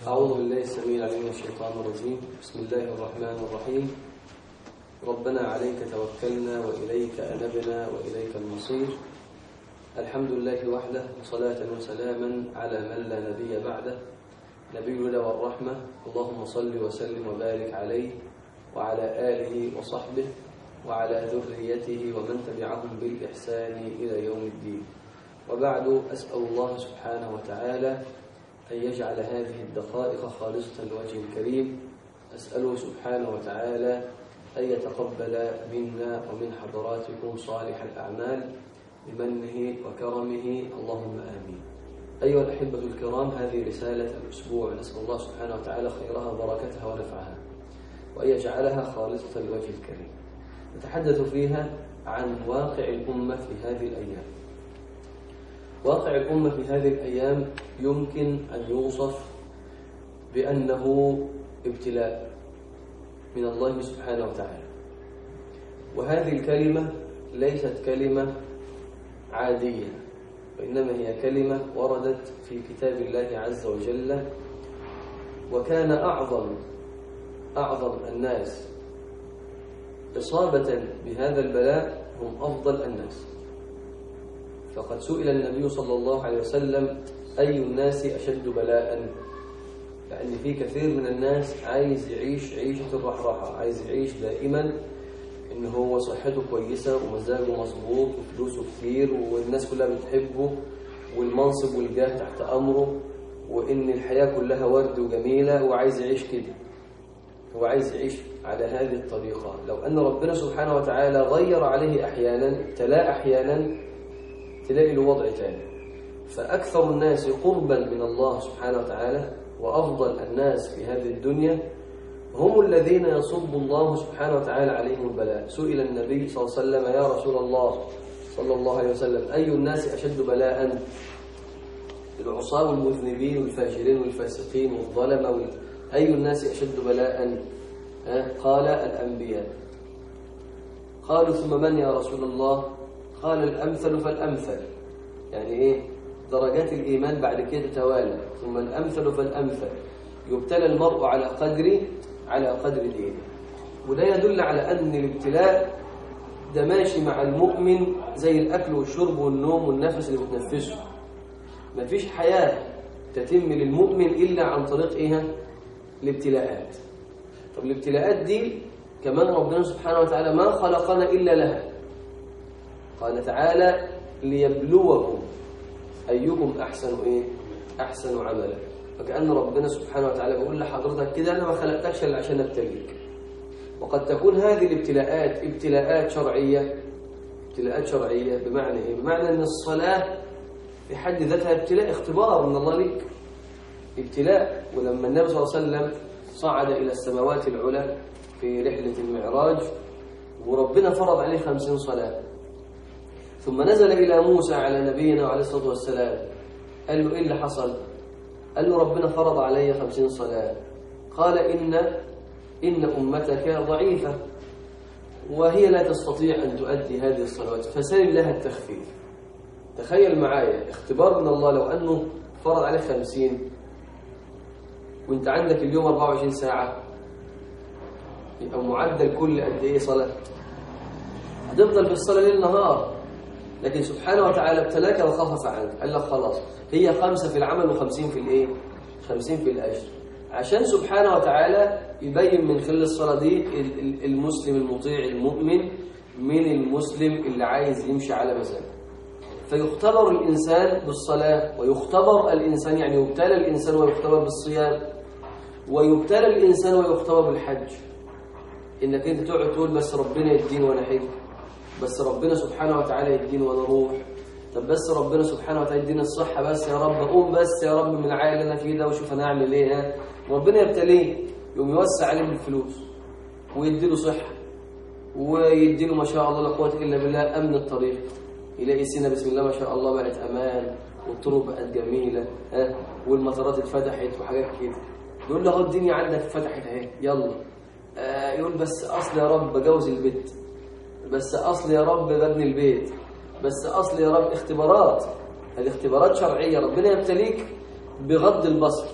أعوذ بالله السميع العليم من الشيطان الرجيم بسم الله الرحمن الرحيم ربنا عليك توكلنا وإليك أنبنا وإليك المصير الحمد لله وحده وصلاة وسلاما على من لا نبي بعده نبي الهدى والرحمة اللهم صل وسلم وبارك عليه وعلى آله وصحبه وعلى ذريته ومن تبعهم بالإحسان إلى يوم الدين وبعد أسأل الله سبحانه وتعالى أن يجعل هذه الدقائق خالصة لوجه الكريم أسأله سبحانه وتعالى أن يتقبل منا ومن حضراتكم صالح الأعمال بمنه وكرمه اللهم آمين أيها الأحبة الكرام هذه رسالة الأسبوع نسأل الله سبحانه وتعالى خيرها وبركتها ونفعها وأن يجعلها خالصة لوجه الكريم نتحدث فيها عن واقع الأمة في هذه الأيام واقع الأمة في هذه الأيام يمكن أن يوصف بأنه ابتلاء من الله سبحانه وتعالى وهذه الكلمة ليست كلمة عادية وإنما هي كلمة وردت في كتاب الله عز وجل وكان أعظم أعظم الناس إصابة بهذا البلاء هم أفضل الناس فقد سئل النبي صلى الله عليه وسلم أي الناس أشد بلاء لأن في كثير من الناس عايز يعيش عيشة الرحراحة عايز يعيش دائما إن هو صحته كويسة ومزاجه مظبوط وفلوسه كتير والناس كلها بتحبه والمنصب والجاه تحت أمره وإن الحياة كلها ورد وجميلة وعايز يعيش كده هو عايز يعيش على هذه الطريقة لو أن ربنا سبحانه وتعالى غير عليه أحيانا ابتلاء أحيانا تلاقي له وضع تاني فأكثر الناس قربا من الله سبحانه وتعالى وأفضل الناس في هذه الدنيا هم الذين يصب الله سبحانه وتعالى عليهم البلاء سئل النبي صلى الله عليه وسلم يا رسول الله صلى الله عليه وسلم أي الناس أشد بلاء العصاة والمذنبين والفاجرين والفاسقين والظلمة وال... أي الناس أشد بلاء قال الأنبياء قالوا ثم من يا رسول الله قال الأمثل فالأمثل يعني إيه درجات الإيمان بعد كده تتوالى ثم الأمثل فالأمثل يبتلى المرء على قدر على قدر دينه وده يدل على أن الابتلاء ده ماشي مع المؤمن زي الأكل والشرب والنوم والنفس اللي بتنفسه مفيش حياة تتم للمؤمن إلا عن طريق إيه الابتلاءات طب الابتلاءات دي كمان ربنا سبحانه وتعالى ما خلقنا إلا لها قال تعالى ليبلوكم أيكم أحسن إيه أحسن عملا فكأن ربنا سبحانه وتعالى بيقول لحضرتك كده أنا ما خلقتكش إلا عشان أبتليك وقد تكون هذه الابتلاءات ابتلاءات شرعية ابتلاءات شرعية بمعنى إيه بمعنى أن الصلاة في حد ذاتها ابتلاء اختبار من الله لك ابتلاء ولما النبي صلى الله عليه وسلم صعد إلى السماوات العلى في رحلة المعراج وربنا فرض عليه خمسين صلاة ثم نزل إلى موسى على نبينا عليه الصلاة والسلام قال له إيه اللي حصل قال له ربنا فرض علي خمسين صلاة قال إن إن أمتك ضعيفة وهي لا تستطيع أن تؤدي هذه الصلوات فسال لها التخفيف تخيل معايا اختبار من الله لو أنه فرض عليك خمسين وانت عندك اليوم 24 ساعة يبقى معدل كل قد ايه صلاة هتفضل في الصلاة ليل نهار لكن سبحانه وتعالى ابتلاك وخفف عنك قال لك خلاص هي خمسة في العمل وخمسين في الايه خمسين في الأجر عشان سبحانه وتعالى يبين من خلال الصلاة دي المسلم المطيع المؤمن من المسلم اللي عايز يمشي على مزاجه فيختبر الإنسان بالصلاة ويختبر الإنسان يعني يبتلى الإنسان ويختبر بالصيام ويبتلى الإنسان ويختبر بالحج إنك أنت تقعد تقول بس ربنا يديني وأنا حج بس ربنا سبحانه وتعالى يديني وأنا أروح طب بس ربنا سبحانه وتعالى يديني الصحة بس يا رب أقوم بس يا رب من العائلة اللي أنا فيه ده وشوف أنا أعمل إيه ها ربنا يبتليه يقوم يوسع عليه بالفلوس ويديله صحة ويديله ما شاء الله لا قوة إلا بالله أمن الطريق يلاقي سينا بسم الله ما شاء الله بقت امان والطرق بقت جميله ها والمطارات اتفتحت وحاجات كده يقول له اهو الدنيا عندك اتفتحت اهي يلا آه يقول بس اصل يا رب بجوز البيت بس اصل يا رب ببني البيت بس اصل يا رب اختبارات هذه اختبارات شرعيه ربنا يبتليك بغض البصر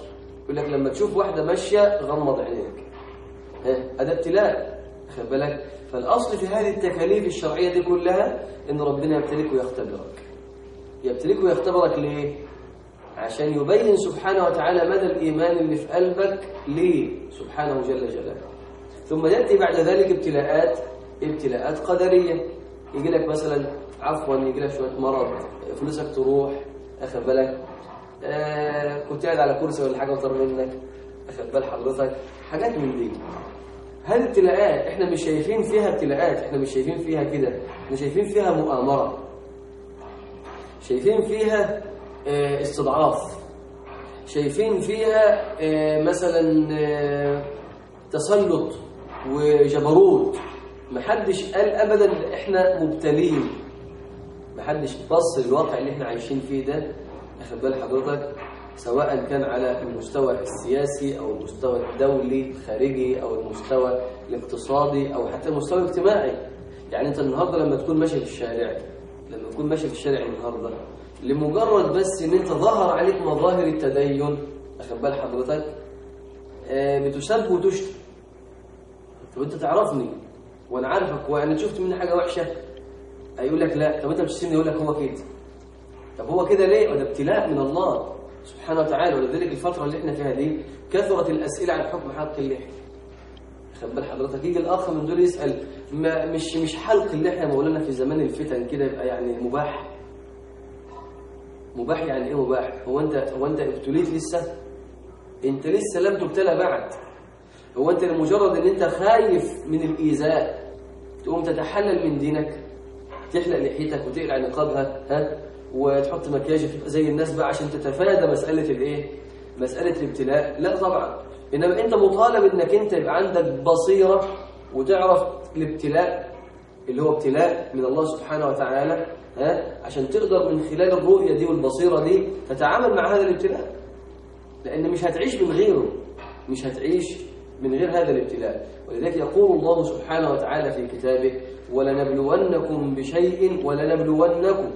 يقول لك لما تشوف واحدة ماشية غمض عينيك ها هذا ابتلاء خد بالك فالأصل في هذه التكاليف الشرعية دي كلها إن ربنا يبتليك ويختبرك يبتليك ويختبرك ليه؟ عشان يبين سبحانه وتعالى مدى الإيمان اللي في قلبك ليه سبحانه جل جلاله ثم يأتي بعد ذلك ابتلاءات ابتلاءات قدرية يجي لك مثلا عفوا يجي لك شوية مرض فلوسك تروح أخذ بالك آه كنت قاعد على كرسي ولا حاجة وطر منك أخذ بال حضرتك حاجات من دي هذه ابتلاءات احنا مش شايفين فيها ابتلاءات احنا مش شايفين فيها كده احنا شايفين فيها مؤامرة شايفين فيها اه استضعاف شايفين فيها اه مثلا اه تسلط وجبروت محدش قال ابدا احنا مبتلين محدش بص للواقع اللي احنا عايشين فيه ده اخد بال حضرتك سواء كان على المستوى السياسي او المستوى الدولي الخارجي او المستوى الاقتصادي او حتى المستوى الاجتماعي يعني انت النهارده لما تكون ماشي في الشارع لما تكون ماشي في الشارع النهارده لمجرد بس ان انت ظهر عليك مظاهر التدين اخد بال حضرتك آه بتسب وتشتم طب انت تعرفني وانا عارفك وانا شفت مني حاجه وحشه هيقول لك لا طب انت بتشتمني يقول لك هو كده طب هو كده ليه وده ابتلاء من الله سبحانه وتعالى ولذلك الفترة اللي احنا فيها دي كثرت الأسئلة عن حكم حلق اللحية خد بال حضرتك يجي الأخ من دول يسأل ما مش مش حلق اللحية مولانا في زمان الفتن كده يبقى يعني مباح مباح يعني ايه مباح هو انت هو انت ابتليت لسه انت لسه لم تبتلى بعد هو انت لمجرد ان انت خايف من الإيذاء تقوم تتحلل من دينك تحلق لحيتك وتقلع نقابها ها وتحط مكياج زي الناس بقى عشان تتفادى مسألة الايه مسألة الابتلاء لا طبعا إنما أنت مطالب إنك أنت يبقى عندك بصيرة وتعرف الابتلاء اللي هو ابتلاء من الله سبحانه وتعالى ها عشان تقدر من خلال الرؤية دي والبصيرة دي تتعامل مع هذا الابتلاء لأن مش هتعيش من غيره مش هتعيش من غير هذا الابتلاء ولذلك يقول الله سبحانه وتعالى في كتابه ولنبلونكم بشيء ولنبلونكم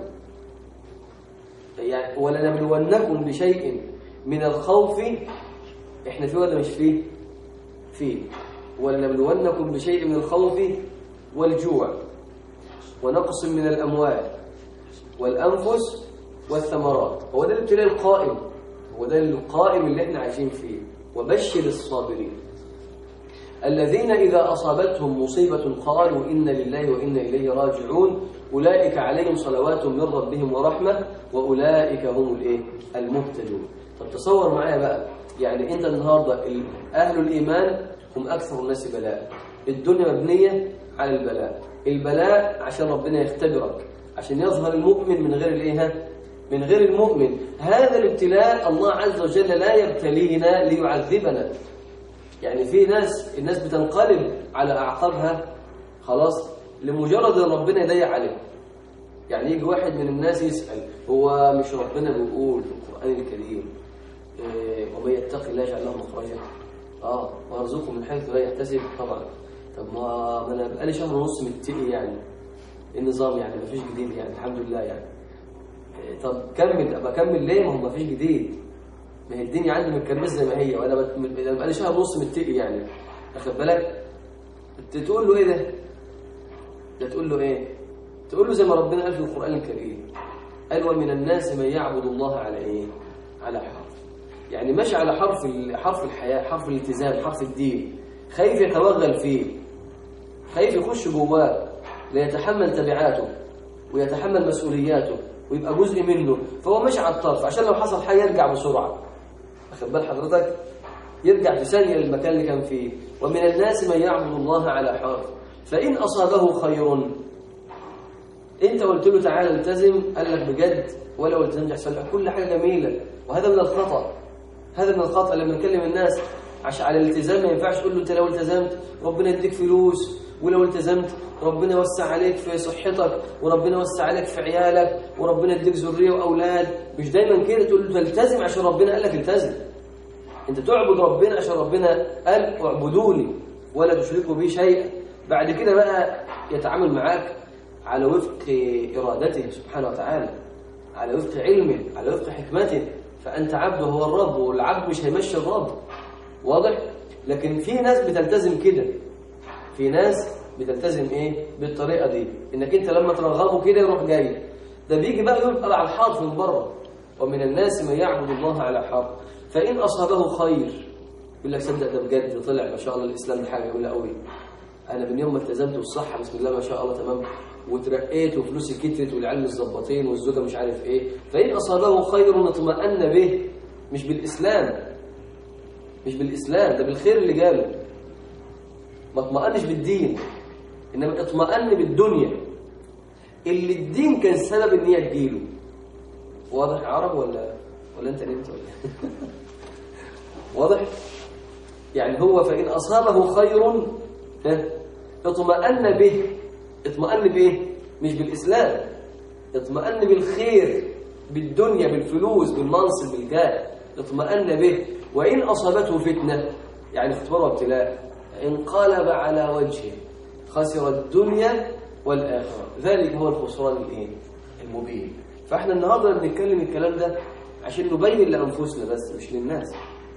يعني ولنبلونكم بشيء من الخوف احنا فيه ولا مش فيه فيه ولنبلونكم بشيء من الخوف والجوع ونقص من الأموال والأنفس والثمرات هو ده الابتلاء القائم هو ده القائم اللي احنا عايشين فيه وبشر الصابرين الذين إذا أصابتهم مصيبة قالوا إن لله وإنا إليه راجعون أولئك عليهم صلوات من ربهم ورحمة وأولئك هم الإيه؟ المهتدون طب تصور معايا بقى يعني أنت النهاردة أهل الإيمان هم أكثر الناس بلاء الدنيا مبنية على البلاء البلاء عشان ربنا يختبرك عشان يظهر المؤمن من غير الإيه من غير المؤمن هذا الابتلاء الله عز وجل لا يبتلينا ليعذبنا يعني في ناس الناس بتنقلب على أعقابها خلاص لمجرد ان ربنا يضيق عليه يعني يجي واحد من الناس يسأل هو مش ربنا بيقول في القرآن الكريم إيه ومن يتقي الله يجعل له مخرجا اه وارزقه من حيث لا يحتسب طبعا طب ما انا بقالي شهر ونص متقي يعني النظام يعني مفيش جديد يعني الحمد لله يعني إيه طب كمل ابقى اكمل ليه ما هو مفيش جديد ما هي الدنيا عندي متكمسه زي ما هي وانا بقالي شهر ونص متقي يعني واخد بالك تقول له ايه ده ده تقول له ايه تقول له زي ما ربنا قال في القرآن الكريم قال ومن الناس من يعبد الله على ايه على حرف يعني ماشي على حرف حرف الحياة حرف الالتزام حرف الدين خايف يتوغل فيه خايف يخش جواه ليتحمل تبعاته ويتحمل مسؤولياته ويبقى جزء منه فهو ماشي على الطرف عشان لو حصل حاجه يرجع بسرعه واخد بال حضرتك يرجع في ثانيه للمكان اللي كان فيه ومن الناس من يعبد الله على حرف فإن أصابه خير أنت قلت له تعالى التزم قال لك بجد ولو التزمت يحصل لك كل حاجة جميلة وهذا من الخطأ هذا من الخطأ لما نكلم الناس عشان على الالتزام ما ينفعش تقول له أنت لو التزمت ربنا يديك فلوس ولو التزمت ربنا يوسع عليك في صحتك وربنا يوسع عليك في عيالك وربنا يديك ذرية وأولاد مش دايما كده تقول له التزم عشان ربنا قال لك التزم أنت تعبد ربنا عشان ربنا قال اعبدوني ولا تشركوا بي شيئا بعد كده بقى يتعامل معاك على وفق إرادته سبحانه وتعالى على وفق علمه على وفق حكمته فأنت عبد وهو الرب والعبد مش هيمشي الرب واضح؟ لكن في ناس بتلتزم كده في ناس بتلتزم ايه بالطريقة دي انك انت لما ترغبه كده يروح جاي ده بيجي بقى يبقى على الحرف من بره ومن الناس من يعبد الله على حرف فإن أصابه خير يقول لك صدق ده بجد طلع ما شاء الله الإسلام ده حاجة يقول قوي أنا من يوم ما التزمت والصحة بسم الله ما شاء الله تمام وترقيت وفلوسي كترت والعيال متظبطين والزوجة مش عارف إيه فإن أصابه خير اطمأن به مش بالإسلام مش بالإسلام ده بالخير اللي جاله ما اطمأنش بالدين إنما اطمأن بالدنيا اللي الدين كان سبب إن هي تجيله واضح يا عرب ولا ولا أنت نمت ولا واضح يعني هو فإن أصابه خير ها، اطمأن به اطمأن به مش بالإسلام اطمأن بالخير بالدنيا بالفلوس بالمنصب بالجاه اطمأن به وإن أصابته فتنة يعني اختبار وابتلاء انقلب على وجهه خسر الدنيا والآخرة ذلك هو الخسران الايه المبين فاحنا النهارده بنتكلم الكلام ده عشان نبين لأنفسنا بس مش للناس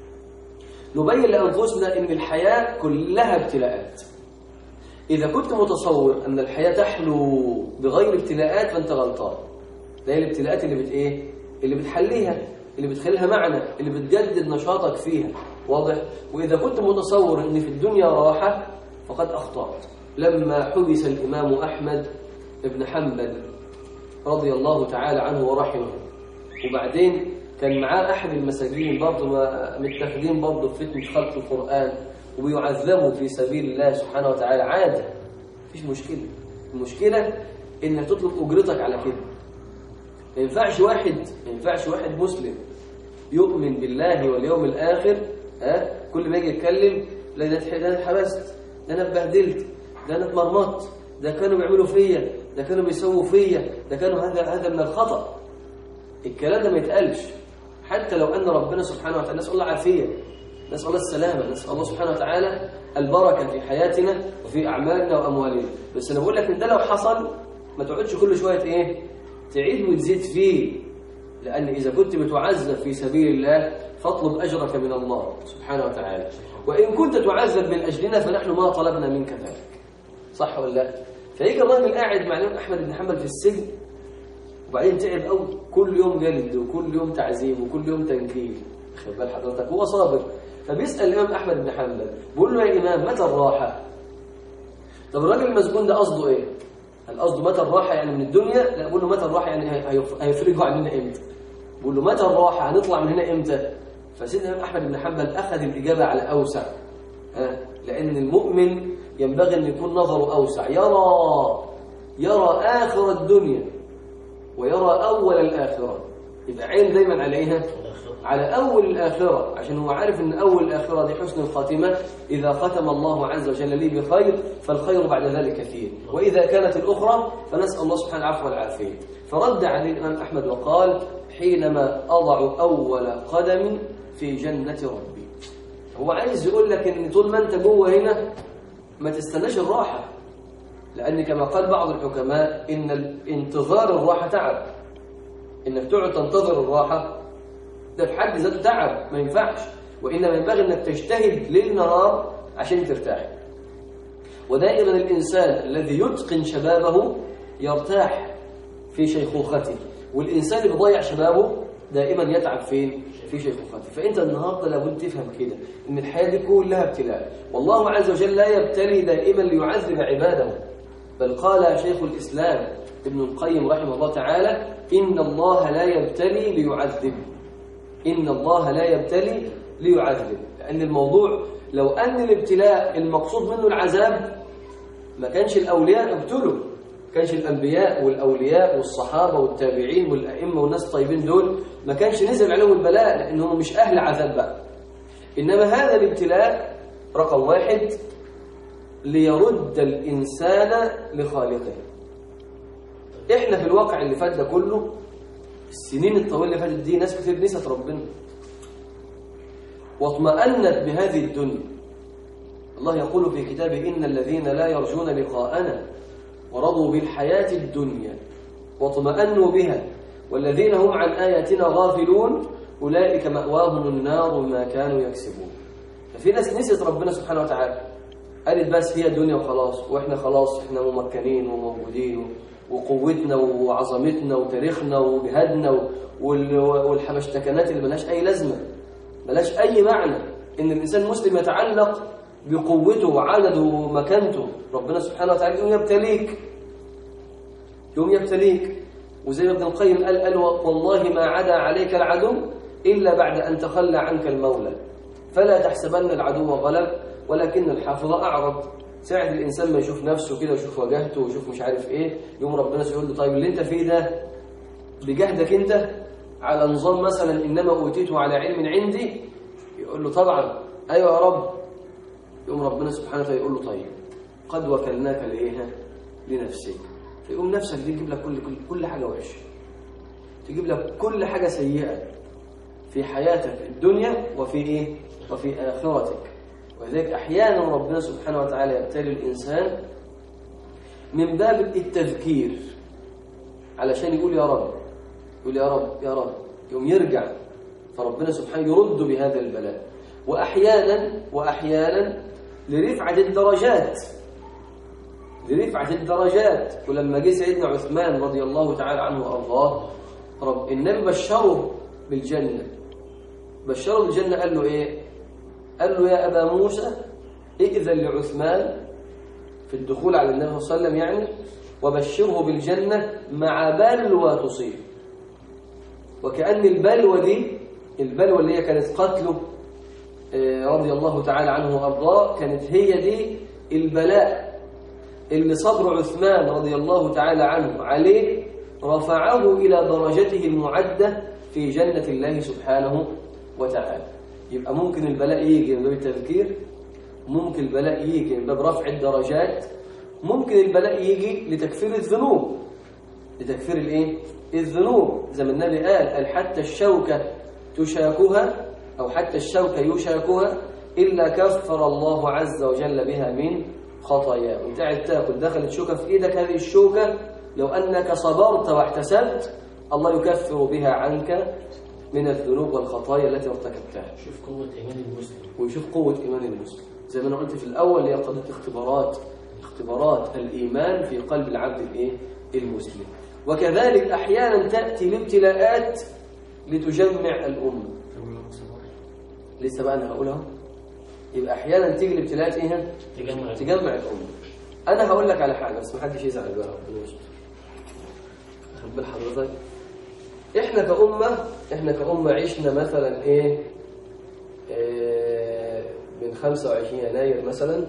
نبين لأنفسنا إن الحياة كلها ابتلاءات إذا كنت متصور أن الحياة تحلو بغير ابتلاءات فأنت غلطان ده هي الابتلاءات اللي بت إيه؟ اللي بتحليها اللي بتخليها معنى اللي بتجدد نشاطك فيها واضح وإذا كنت متصور أن في الدنيا راحة فقد أخطأت لما حبس الإمام أحمد بن حنبل رضي الله تعالى عنه ورحمه وبعدين كان معاه أحد المساجين برضه ما- متخذين برضه في فتنة خلق القرآن وبيعذبوا في سبيل الله سبحانه وتعالى عادة مفيش مشكلة المشكلة إنك تطلب أجرتك على كده ما ينفعش واحد ما ينفعش واحد مسلم يؤمن بالله واليوم الآخر ها كل ما يجي يتكلم لا ده اتح- ده انا اتحبست ده انا اتبهدلت ده انا اتمرمطت ده كانوا بيعملوا فيا ده كانوا بيسووا فيا ده كانوا هذا هذا من الخطأ الكلام ده ما يتقالش حتى لو أن ربنا سبحانه وتعالى نسأل الله عافية نسأل الله السلامة نسأل الله سبحانه وتعالى البركة في حياتنا وفي أعمالنا وأموالنا بس أنا بقول لك إن ده لو حصل ما تقعدش كل شوية إيه تعيد وتزيد فيه لأن إذا كنت بتعذب في سبيل الله فاطلب أجرك من الله سبحانه وتعالى وإن كنت تعذب من أجلنا فنحن ما طلبنا منك ذلك صح ولا لا فيجي الراجل قاعد مع الإمام أحمد بن حنبل في السجن وبعدين تعب قوي كل يوم جلد وكل يوم تعذيب وكل يوم تنكيل خد بال حضرتك هو صابر فبيسال الامام احمد بن حنبل بيقول له يا امام متى الراحه طب الراجل المسجون ده قصده ايه هل قصده متى الراحه يعني من الدنيا لا بيقول له متى الراحه يعني هي- هيف- هيفرجوا عننا امتى بيقول له متى الراحه هنطلع من هنا امتى فسيدنا الامام احمد بن حنبل اخذ الاجابه على اوسع ها لان المؤمن ينبغي ان يكون نظره اوسع يرى يرى اخر الدنيا ويرى أول الآخرة يبقى عين دايما عليها على أول الآخرة عشان هو عارف أن أول الآخرة دي حسن الخاتمة إذا ختم الله عز وجل لي بخير فالخير بعد ذلك كثير وإذا كانت الأخرى فنسأل الله سبحانه العفو والعافية فرد عليه الإمام أحمد وقال حينما أضع أول قدم في جنة ربي هو عايز يقول لك أن طول ما أنت جوه هنا ما تستناش الراحة لأن كما قال بعض الحكماء إن انتظار الراحة تعب إنك تقعد تنتظر الراحة ده في حد ذاته تعب ما ينفعش وإنما ينبغي إنك تجتهد ليل نهار عشان ترتاح ودائما الإنسان الذي يتقن شبابه يرتاح في شيخوخته والإنسان اللي بيضيع شبابه دائما يتعب فين؟ في شيخوخته فأنت النهاردة لابد تفهم كده إن الحياة دي كلها ابتلاء والله عز وجل لا يبتلي دائما ليعذب عباده بل قال شيخ الإسلام ابن القيم رحمه الله تعالى إن الله لا يبتلي ليعذب إن الله لا يبتلي ليعذب لأن الموضوع لو أن الابتلاء المقصود منه العذاب ما كانش الأولياء ابتلوا ما كانش الأنبياء والأولياء والصحابة والتابعين والأئمة والناس الطيبين دول ما كانش نزل عليهم البلاء لأنهم مش أهل عذاب بقى إنما هذا الابتلاء رقم واحد ليرد الإنسان لخالقه إحنا في الواقع اللي فات ده كله السنين الطويلة اللي فاتت دي ناس كتير نست ربنا واطمأنت بهذه الدنيا الله يقول في كتابه إن الذين لا يرجون لقاءنا ورضوا بالحياة الدنيا واطمأنوا بها والذين هم عن آياتنا غافلون أولئك مأواهم النار بما كانوا يكسبون ففي ناس نسيت ربنا سبحانه وتعالى قالت بس هي دنيا وخلاص واحنا خلاص احنا ممكنين وموجودين وقوتنا وعظمتنا وتاريخنا وجهادنا وال- والحبشتكنات اللي ملهاش اي لازمه ملهاش اي معنى ان الانسان المسلم يتعلق بقوته وعدده ومكانته ربنا سبحانه وتعالى يوم يبتليك يوم يبتليك وزي ابن القيم قال قال والله ما عدا عليك العدو الا بعد ان تخلى عنك المولى فلا تحسبن العدو غلب ولكن الحافظ اعرض ساعد الانسان ما يشوف نفسه كده ويشوف وجهته ويشوف مش عارف ايه يوم ربنا يقول له طيب اللي انت فيه ده بجهدك انت على نظام مثلا انما اوتيته على علم عندي يقول له طبعا ايوه يا رب يقوم ربنا سبحانه وتعالى يقول له طيب قد وكلناك لايه لنفسك فيقوم نفسك دي تجيب لك كل كل, كل حاجه وحشه تجيب لك كل حاجه سيئه في حياتك الدنيا وفي ايه وفي اخرتك ولذلك احيانا ربنا سبحانه وتعالى يبتلي الانسان من باب التذكير علشان يقول يا رب يقول يا رب يا رب يوم يرجع فربنا سبحانه يرد بهذا البلاء واحيانا واحيانا لرفعه الدرجات لرفعه الدرجات ولما جه سيدنا عثمان رضي الله تعالى عنه وارضاه رب النبي بشره بالجنه بشره بالجنه قال له ايه قال له يا ابا موسى ائذن لعثمان في الدخول على النبي صلى الله عليه وسلم يعني وبشره بالجنه مع بلوى تصيب وكأن البلوى دي البلوى اللي هي كانت قتله آه، رضي الله تعالى عنه وأرضاه كانت هي دي البلاء اللي صبر عثمان رضي الله تعالى عنه عليه رفعه إلى درجته المعدة في جنة الله سبحانه وتعالى يبقى ممكن البلاء يجي من باب التذكير ممكن البلاء يجي من باب رفع الدرجات ممكن البلاء يجي لتكفير الذنوب لتكفير الايه الذنوب زي ما النبي قال قال حتى الشوكة تشاكها أو حتى الشوكة يشاكها إلا كفر الله عز وجل بها من خطاياه وانت قاعد تاكل دخلت شوكة في إيدك هذه الشوكة لو أنك صبرت واحتسبت الله يكفر بها عنك من الذنوب والخطايا التي ارتكبتها شوف قوة إيمان المسلم ويشوف قوة إيمان المسلم زي ما أنا قلت في الأول هي قضية اختبارات اختبارات الإيمان في قلب العبد الإيه؟ المسلم وكذلك أحيانا تأتي الابتلاءات لتجمع الأمة لسه بقى أنا هقولها يبقى أحيانا تيجي الابتلاءات إيه؟ تجمع تجمع الأمة أنا هقول لك على حاجة بس محدش يزعل بقى ربنا يستر خد بال حضرتك إحنا كأمة إحنا كأمة عشنا مثلا إيه آه، من 25 يناير مثلا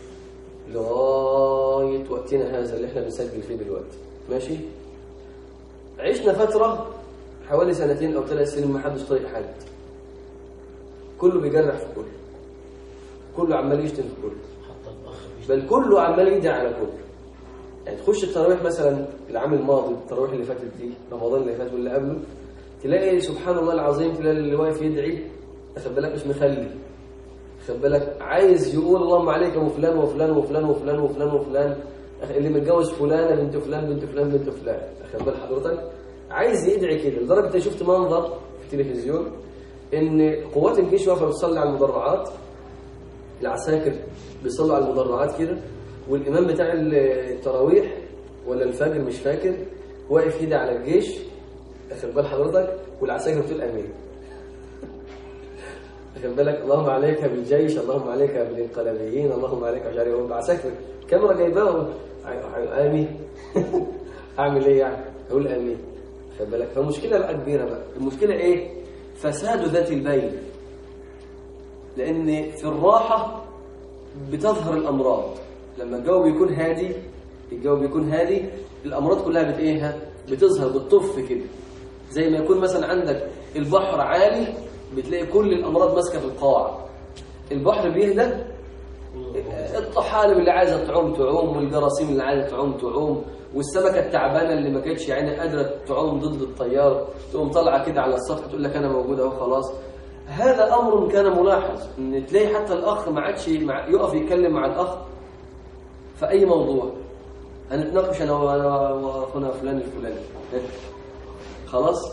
لغاية وقتنا هذا اللي احنا بنسجل فيه دلوقتي ماشي عشنا فترة حوالي سنتين أو ثلاث سنين ما حدش طايق حد كله بيجرح في كله كله عمال يشتم في كله حتى الأخ مش بل كله عمال يدعي على كله يعني تخش التراويح مثلا العام الماضي التراويح اللي فاتت دي رمضان اللي فات واللي قبله تلاقي سبحان الله العظيم تلاقي اللي واقف يدعي اخد بالك مش مخلي خد بالك عايز يقول اللهم عليك وفلان وفلان وفلان وفلان وفلان وفلان أخ- اللي متجوز فلانه بنت فلان بنت فلان بنت فلان اخد بال حضرتك عايز يدعي كده لدرجه انت شفت منظر في التلفزيون ان قوات الجيش واقفه بتصلي على المدرعات العساكر بيصلوا على المدرعات كده والامام بتاع التراويح ولا الفجر مش فاكر واقف يدعي على الجيش اخد بال حضرتك والعساكر بتقول امين واخد بالك اللهم عليك بالجيش اللهم عليك بالانقلابيين اللهم عليك مش عارف ايه عساكر الكاميرا جايباهم ع- امين اعمل ايه يعني اقول امين خد بالك فالمشكله بقى كبيره بقى المشكله ايه فساد ذات البين لان في الراحه بتظهر الامراض لما الجو بيكون هادي الجو بيكون هادي الامراض كلها بت ايه بتظهر بتطف كده زي ما يكون مثلا عندك البحر عالي بتلاقي كل الامراض ماسكه في القاع البحر بيهدى الطحالب اللي عايزه تعوم تعوم والجراثيم اللي عايزه تعوم تعوم والسمكه التعبانه اللي ما كانتش يعني قادره تعوم ضد التيار تقوم طالعه كده على السطح تقول لك انا موجوده اهو خلاص هذا امر كان ملاحظ ان تلاقي حتى الاخ ما عادش مع- يقف يتكلم مع الاخ في اي موضوع هنتناقش انا وانا واخونا فلان الفلاني خلاص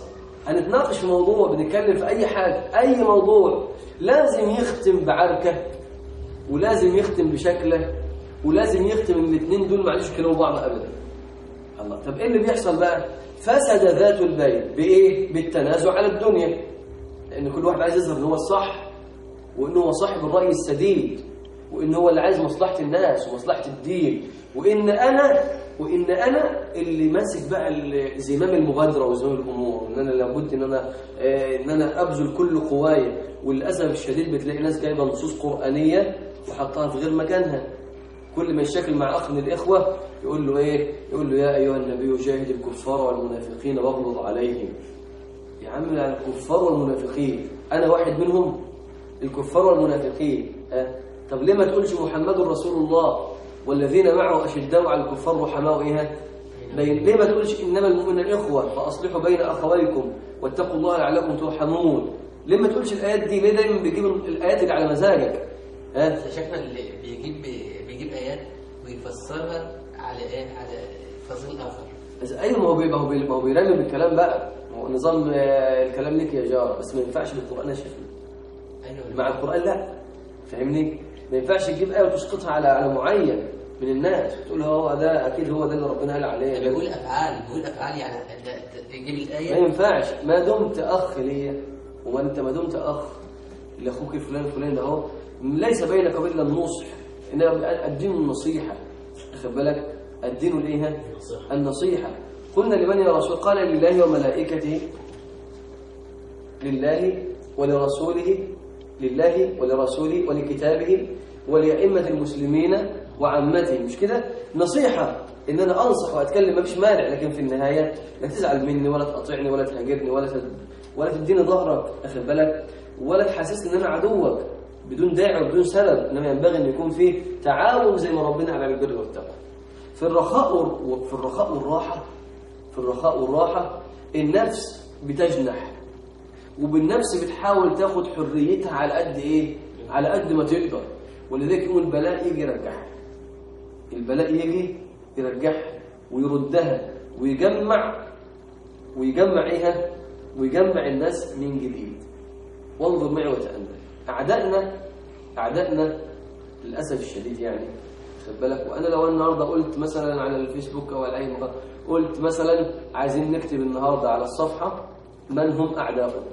هنتناقش في موضوع بنتكلم في اي حاجه اي موضوع لازم يختم بعركه ولازم يختم بشكله ولازم يختم الاثنين دول معلش يكلموا بعض ابدا الله طب ايه اللي بيحصل بقى فسد ذات البين بايه بالتنازع على الدنيا لان كل واحد عايز يظهر ان هو الصح وان هو صاحب الراي السديد وان هو اللي عايز مصلحه الناس ومصلحه الدين وان انا وان انا اللي ماسك بقى ال- زمام المبادره وزمام الامور وان انا لابد ان انا آه، ان انا ابذل كل قواي وللاسف الشديد بتلاقي ناس جايبه نصوص قرانيه وحطها في غير مكانها كل ما يشتكل مع اخ من الاخوه يقول له ايه يقول له يا ايها النبي جاهد الكفار والمنافقين واغلظ عليهم يا عم على الكفار والمنافقين انا واحد منهم الكفار والمنافقين ها طب ليه ما تقولش محمد رسول الله والذين معه اشداء على الكفار رحماء ايه بين ليه ما تقولش انما المؤمنون اخوه فاصلحوا بين اخويكم واتقوا الله لعلكم ترحمون ليه ما تقولش الايات دي ليه دايما بيجيب الايات اللي على مزاجك ها شكل اللي بيجيب بيجيب ايات ويفسرها على ايه على فصيل اخر إذا- ايوه ما هو بي- ما هو بي- ما هو بيرمي بالكلام بقى ما هو نظام آه، الكلام لك يا جار بس ما ينفعش بالقران يا شيخ ايوه مع القرآن لا فاهمني ما ينفعش تجيب آية وتسقطها على على معين من الناس تقول هو ده أكيد هو ده اللي ربنا قال عليه ده. بيقول افعال بيقول افعال يعني ده- ده- تجيب ما الايه ينفعش ما دمت أخ ليا وما أنت ما دمت أخ لأخوك الفلان الفلان ده هو ليس بينك وبين النصح إنما الدين النصيحة أخد بالك الدين الإيه النصيحة قلنا لمن يا رسول قال لله وملائكته لله ولرسوله لله ولرسوله ولكتابه ولأئمة المسلمين وعامته مش كده نصيحة إن أنا أنصح وأتكلم ما فيش مانع لكن في النهاية لا تزعل مني ولا تقاطعني ولا تهاجرني ولا تد... ولا تديني ظهرك أخد بالك ولا تحسسني إن أنا عدوك بدون داعي وبدون سبب إنما ينبغي أن يكون فيه تعاون زي ما ربنا على البر والتقوى في الرخاء وال- في الرخاء والراحة في الرخاء والراحة النفس بتجنح وبالنفس بتحاول تاخد حريتها على قد ايه على قد ما تقدر ولذلك يقول البلاء يجي يرجعها البلاء يجي يرجعها ويردها ويجمع ويجمع ايها ويجمع الناس من جديد وانظر معي وتأمل اعدائنا اعدائنا للاسف الشديد يعني خد بالك وانا لو النهارده قلت مثلا على الفيسبوك او على اي مكان قلت مثلا عايزين نكتب النهارده على الصفحه من هم اعداؤك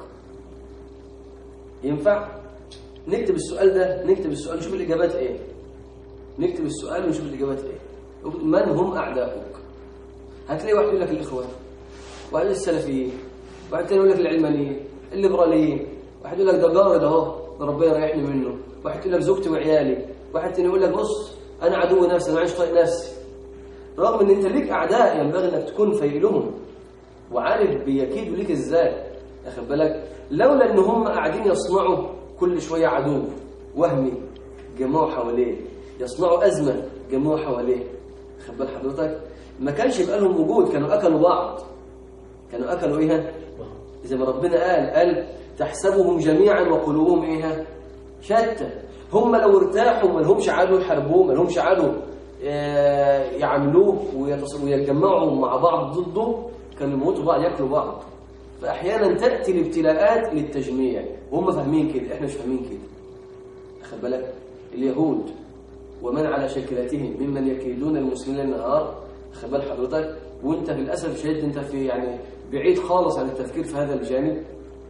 ينفع نكتب السؤال ده نكتب السؤال نشوف الاجابات ايه نكتب السؤال ونشوف الاجابات ايه من هم اعداؤك هتلاقي واحد يقول لك الاخوان واحد يقول السلفيين واحد تاني يقول لك العلمانيين الليبراليين واحد يقول لك ده جار ده اهو ده ربنا يريحني منه واحد يقول لك زوجتي وعيالي واحد تاني يقول لك بص انا عدو نفسي انا عايش طايق نفسي رغم ان انت ليك اعداء ينبغي انك تكون فايق لهم وعارف بيكيدوا ليك ازاي اخد بالك لولا ان هم قاعدين يصنعوا كل شويه عدو وهمي جمعوا حواليه يصنعوا ازمه جمعوا حواليه اخد بال حضرتك ما كانش يبقى لهم وجود كانوا اكلوا بعض كانوا اكلوا ايه زي ما ربنا قال قال تحسبهم جميعا وقلوبهم ايه شتى هم لو ارتاحوا ما لهمش عدو يحاربوه ما لهمش عدو آه، يعاملوه ويتص- ويتجمعوا مع بعض ضده كانوا يموتوا بعض ياكلوا بعض فاحيانا تاتي الابتلاءات للتجميع وهم فاهمين كده احنا مش فاهمين كده اخد بالك اليهود ومن على شكلتهم ممن يكيدون المسلمين النهار اخد بال حضرتك وانت للاسف الشديد انت في يعني بعيد خالص عن التفكير في هذا الجانب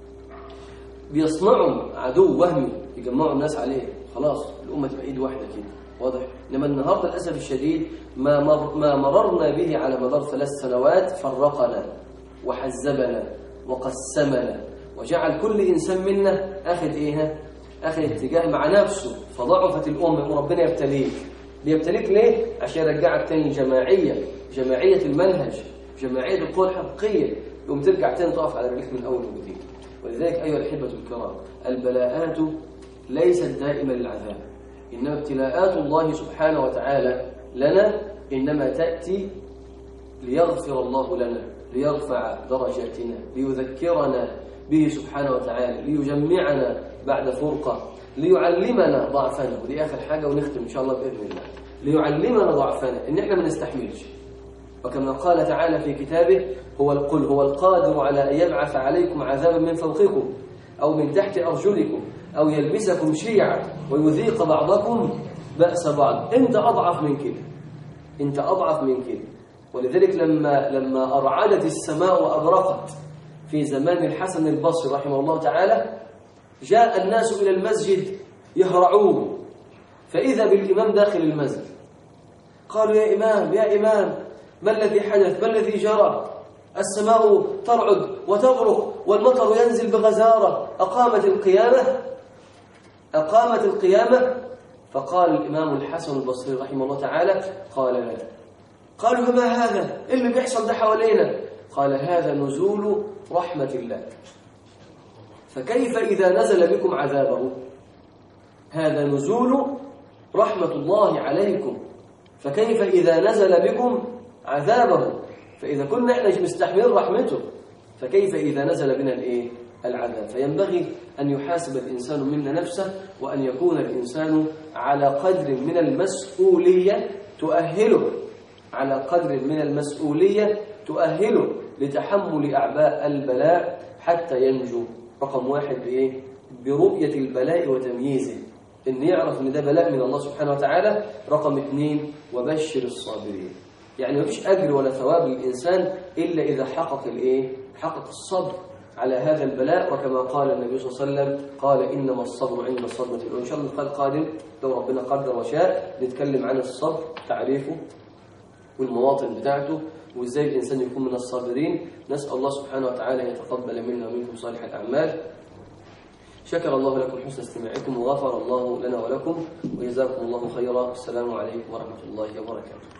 بيصنعوا عدو وهمي يجمعوا الناس عليه خلاص الأمة تبقى إيد واحدة كده واضح إنما النهاردة للأسف الشديد ما, مر ما مررنا به على مدار ثلاث سنوات فرقنا وحزبنا وقسمنا وجعل كل إنسان منا أخذ إيه أخذ اتجاه مع نفسه فضعفت الأمة وربنا يبتليك بيبتليك ليه؟ عشان يرجعك تاني جماعية جماعية المنهج جماعية القوى الحقيقية يقوم ترجع تاني تقف على رجلك من أول وجديد ولذلك أيها الأحبة الكرام البلاءات ليست دائما للعذاب إنما ابتلاءات الله سبحانه وتعالى لنا إنما تأتي ليغفر الله لنا ليرفع درجاتنا ليذكرنا به سبحانه وتعالى ليجمعنا بعد فرقة ليعلمنا ضعفنا ودي آخر حاجة ونختم إن شاء الله بإذن الله ليعلمنا ضعفنا إن إحنا ما نستحملش وكما قال تعالى في كتابه هو القل هو القادر على أن يبعث عليكم عذابا من فوقكم أو من تحت أرجلكم أو يلبسكم شيعا ويذيق بعضكم بأس بعض أنت أضعف من كده أنت أضعف من كده ولذلك لما لما أرعدت السماء وأبرقت في زمان الحسن البصري رحمه الله تعالى جاء الناس إلى المسجد يهرعون فإذا بالإمام داخل المسجد قالوا يا إمام يا إمام ما الذي حدث ما الذي جرى السماء ترعد وتبرق والمطر ينزل بغزارة أقامت القيامة أقامت القيامة فقال الإمام الحسن البصري رحمه الله تعالى قال لا قالوا فما هذا إيه اللي بيحصل ده حوالينا قال هذا نزول رحمة الله فكيف إذا نزل بكم عذابه هذا نزول رحمة الله عليكم فكيف إذا نزل بكم عذابه فإذا كنا احنا مستحملين رحمته فكيف إذا نزل بنا الإيه؟ العذاب فينبغي أن يحاسب الإنسان منا نفسه وأن يكون الإنسان على قدر من المسؤولية تؤهله على قدر من المسؤولية تؤهله لتحمل أعباء البلاء حتى ينجو رقم واحد بإيه؟ برؤية البلاء وتمييزه إن يعرف إن ده بلاء من الله سبحانه وتعالى رقم اثنين وبشر الصابرين يعني مفيش أجر ولا ثواب للإنسان إلا إذا حقق الإيه؟ حقق الصبر على هذا البلاء وكما قال النبي صلى الله عليه وسلم قال إنما الصبر عند الصدمة الأولى إن شاء الله القادم لو ربنا قدر وشاء نتكلم عن الصبر تعريفه والمواطن بتاعته وإزاي الإنسان يكون من الصابرين نسأل الله سبحانه وتعالى يتقبل منا ومنكم صالح الأعمال شكر الله لكم حسن استماعكم وغفر الله لنا ولكم وجزاكم الله خيرا السلام عليكم ورحمة الله وبركاته